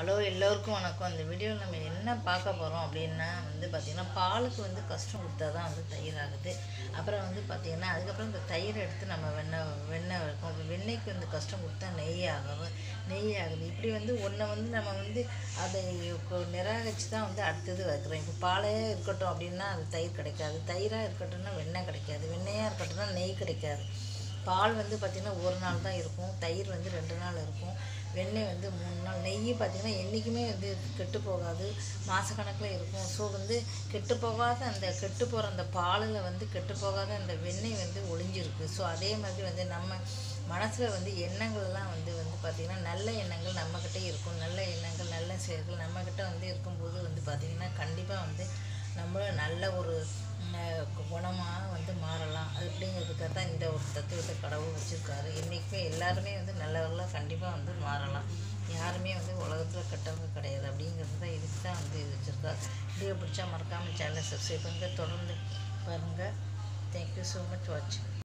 hello எல்லோருக்கும் வணக்கம் இந்த வீடியோவில் நம்ம என்ன பார்க்க போகிறோம் அப்படின்னா வந்து பார்த்திங்கன்னா பாலுக்கு வந்து கஷ்டம் கொடுத்தா தான் வந்து தயிர் ஆகுது அப்புறம் வந்து பார்த்திங்கன்னா அதுக்கப்புறம் இந்த தயிர் எடுத்து நம்ம வெண்ணெய் வெண்ணெய் இருக்கும் அப்புறம் வெண்ணெய்க்கு வந்து கஷ்டம் கொடுத்தா நெய் ஆகும் நெய் ஆகுது இப்படி வந்து ஒன்றை வந்து நம்ம வந்து அதை கொ- நிராகரித்து தான் வந்து அடுத்தது வைக்கிறோம் இப்போ பாலே இருக்கட்டும் அப்படின்னா அது தயிர் கிடைக்காது தயிராக இருக்கட்டும்னா வெண்ணெய் கிடைக்காது வெண்ணெயாக இருக்கட்டும்னா நெய் கிடைக்காது பால் வந்து பார்த்திங்கன்னா ஒரு நாள் தான் இருக்கும் தயிர் வந்து ரெண்டு நாள் இருக்கும் வெண்ணெய் வந்து மூணு நாள் நெய் பார்த்திங்கன்னா என்றைக்குமே வந்து கெட்டு போகாது மாதக்கணக்கில் இருக்கும் ஸோ வந்து கெட்டு போகாத அந்த கெட்டு போகிற அந்த பாலில் வந்து கெட்டு போகாத அந்த வெண்ணெய் வந்து ஒளிஞ்சிருக்கு ஸோ அதே மாதிரி வந்து நம்ம மனசில் வந்து எண்ணங்கள்லாம் வந்து வந்து பார்த்திங்கன்னா நல்ல எண்ணங்கள் நம்மக்கிட்ட இருக்கும் நல்ல எண்ணங்கள் நல்ல செயல்கள் நம்மக்கிட்ட வந்து இருக்கும்போது வந்து பார்த்திங்கன்னா கண்டிப்பாக வந்து நம்மளும் நல்ல ஒரு குணமாக வந்து மாறலாம் அது அப்படிங்கிறதுக்காக தான் இந்த ஒரு தத்துவத்தை கடவுள் வச்சுருக்காரு என்றைக்குமே எல்லாருமே வந்து நல்லவர்களாக கண்டிப்பாக வந்து மாறலாம் யாருமே வந்து உலகத்தில் கெட்டவங்க கிடையாது அப்படிங்கிறது தான் இதுக்கு தான் வந்து இது வச்சுருக்காரு வீடியோ பிடிச்சா மறக்காமல் சேனலை சப்ஸ்கிரைப் பண்ணுங்கள் தொடர்ந்து பாருங்கள் தேங்க்யூ ஸோ மச் வாட்சிங்